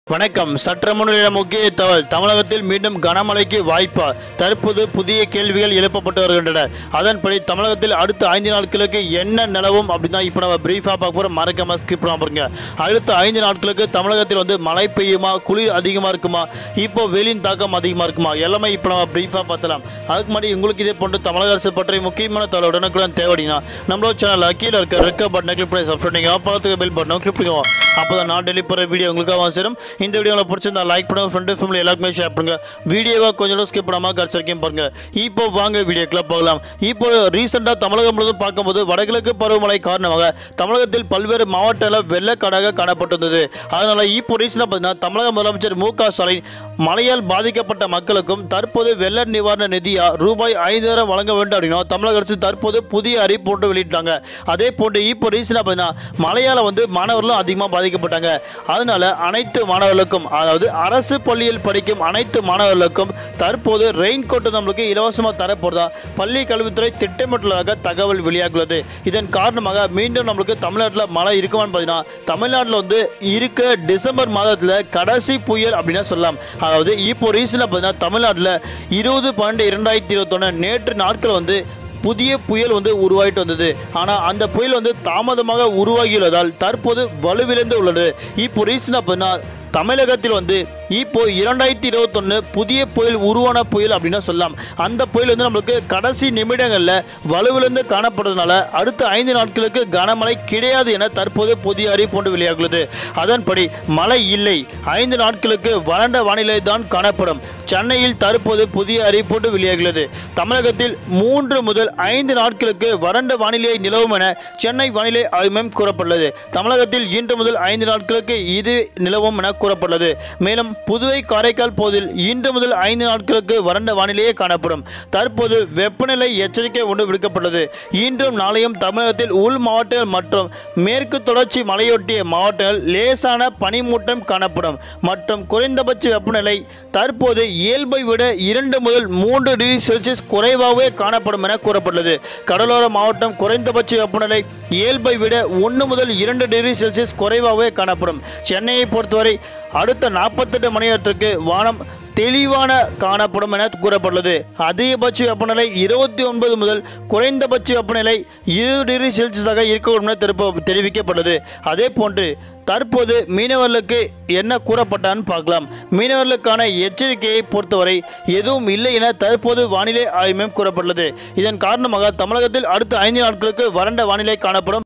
வணக்கம் சற்று முன்னிலைய முக்கிய தகவல் தமிழகத்தில் மீண்டும் கனமழைக்கு வாய்ப்பா தற்போது புதிய கேள்விகள் எழுப்பப்பட்டு வருகின்றன அதன்படி தமிழகத்தில் அடுத்த ஐந்து நாட்களுக்கு என்ன நிலவும் அப்படின்னு தான் இப்போ நம்ம பிரீஃபாக பார்க்க போகிறோம் மறக்காம ஸ்கிப் பண்ணாம பாருங்க அடுத்த ஐந்து நாட்களுக்கு தமிழகத்தில் வந்து மழை பெய்யுமா குளிர் அதிகமாக இருக்குமா இப்போ வெயிலின் தாக்கம் அதிகமாக இருக்குமா எல்லாமே இப்போ நம்ம பிரீஃபாக பார்த்தலாம் அதுக்கு முன்னாடி உங்களுக்கு இதே போன்று தமிழக அரசு பற்றி முக்கியமான தகவல் உடனுக்குடன் தேவைன்னா நம்மளோட சேனலில் கீழே இருக்க ரெக்க பட்டனை கிளிக் பண்ணி சப்ஸ்கிரைப் பண்ணிங்க பக்கத்துக்கு பெல் பட்டனை கிளிக் பண்ணிக்கோங்க அப்போ தான் நான் டெலிவரி போகிற வீடியோ உங்களுக்காக சேரும் இந்த வீடியோ உங்களுக்கு பிடிச்சிருந்தா லைக் பண்ணுங்க ஃப்ரெண்டு ஃபேமிலி எல்லாருக்குமே ஷேர் பண்ணுங்க வீடியோவை கொஞ்சம் ஸ்கிப் பண்ணாமல் கடைசி வரைக்கும் பாருங்க இப்போ வாங்க வீடியோக்குள்ள போகலாம் இப்போ ரீசெண்டாக தமிழகம் முழுவதும் பார்க்கும்போது வடகிழக்கு பருவமழை காரணமாக தமிழகத்தில் பல்வேறு மாவட்டங்களில் வெள்ளக்காடாக காணப்பட்டிருந்தது அதனால இப்போ ரீசெண்டாக பார்த்தீங்கன்னா தமிழக முதலமைச்சர் மு க ஸ்டாலின் மழையால் பாதிக்கப்பட்ட மக்களுக்கும் தற்போது வெள்ள நிவாரண நிதியா ரூபாய் ஐந்தாயிரம் வழங்க வேண்டும் அப்படின்னா தமிழக அரசு தற்போது புதிய அறிவிப்பு ஒன்று வெளியிட்டாங்க அதே போன்று இப்போ ரீசெண்டாக பார்த்தீங்கன்னா மழையால் வந்து மாணவர்களும் அதிகமாக பாதிக்கப்பட்டாங்க அதனால அனைத்து மாணவர்களுக்கும் அதாவது அரசு பள்ளியில் படிக்கும் அனைத்து மாணவர்களுக்கும் தற்போது ரெயின் கோட் நம்மளுக்கு இலவசமாக தரப்போறதா பள்ளி கல்வித்துறை திட்டமிட்டுள்ளதாக தகவல் வெளியாகுள்ளது இதன் காரணமாக மீண்டும் நம்மளுக்கு தமிழ்நாட்டில் மழை இருக்குமான்னு பார்த்தீங்கன்னா தமிழ்நாட்டில் வந்து இருக்க டிசம்பர் மாதத்தில் கடைசி புயல் அப்படின்னு சொல்லலாம் அதாவது இப்போ ரீசெண்டாக பார்த்தீங்கன்னா தமிழ்நாட்டில் இருபது பன்னெண்டு இரண்டாயிரத்தி இருபத்தொன்று நேற்று நாட்கள் வந்து புதிய புயல் வந்து உருவாகிட்டு வந்தது ஆனால் அந்த புயல் வந்து தாமதமாக உருவாகியுள்ளதால் தற்போது வலுவிழந்து உள்ளது இப்போ ரீசனாக பார்த்தீங்கன்னா தமிழகத்தில் வந்து இப்போ இரண்டாயிரத்தி இருபத்தொன்று புதிய புயல் உருவான புயல் அப்படின்னு சொல்லலாம் அந்த புயல் வந்து நம்மளுக்கு கடைசி நிமிடங்களில் வலுவிழந்து காணப்படுறதுனால அடுத்த ஐந்து நாட்களுக்கு கனமழை கிடையாது என தற்போது புதிய அறிவிப்பு ஒன்று வெளியாகுள்ளது அதன்படி மழை இல்லை ஐந்து நாட்களுக்கு வறண்ட வானிலை தான் காணப்படும் சென்னையில் தற்போது புதிய அறிவிப்பு ஒன்று வெளியாகியுள்ளது தமிழகத்தில் மூன்று முதல் ஐந்து நாட்களுக்கு வறண்ட வானிலை நிலவும் என சென்னை வானிலை ஆய்வு மையம் கூறப்பட்டுள்ளது தமிழகத்தில் இன்று முதல் ஐந்து நாட்களுக்கு இது நிலவும் என கூறப்பட்டுள்ளது மேலும் புதுவை காரைக்கால் பகுதியில் இன்று முதல் ஐந்து நாட்களுக்கு வறண்ட வானிலையே காணப்படும் தற்போது வெப்பநிலை எச்சரிக்கை ஒன்று விடுக்கப்பட்டுள்ளது இன்றும் நாளையும் தமிழகத்தில் உள் மாவட்டங்கள் மற்றும் மேற்கு தொடர்ச்சி மலையொட்டிய மாவட்டங்கள் லேசான பனிமூட்டம் காணப்படும் மற்றும் குறைந்தபட்ச வெப்பநிலை தற்போது இயல்பை விட இரண்டு முதல் மூன்று டிகிரி செல்சியஸ் குறைவாகவே காணப்படும் என கூறப்பட்டுள்ளது கடலோர மாவட்டம் குறைந்தபட்ச வெப்பநிலை இயல்பை விட ஒன்று முதல் இரண்டு டிகிரி செல்சியஸ் குறைவாகவே காணப்படும் சென்னையை பொறுத்தவரை அடுத்த நாற்பத்தெட்டு மணி நேரத்திற்கு வானம் தெளிவான காணப்படும் என கூறப்பட்டுள்ளது அதிகபட்ச வெப்பநிலை இருபத்தி ஒன்பது முதல் குறைந்தபட்ச வெப்பநிலை இருபது டிகிரி செல்சியஸாக இருக்கக்கூடும் என தெரிப்ப- தெரிவிக்கப்பட்டுள்ளது அதே போன்று தற்போது மீனவர்களுக்கு என்ன கூறப்பட்டான்னு பார்க்கலாம் மீனவர்களுக்கான எச்சரிக்கையை பொறுத்தவரை எதுவும் இல்லை என தற்போது வானிலை ஆய்வு மையம் கூறப்பட்டுள்ளது இதன் காரணமாக தமிழகத்தில் அடுத்த ஐந்து நாட்களுக்கு வறண்ட வானிலை காணப்படும்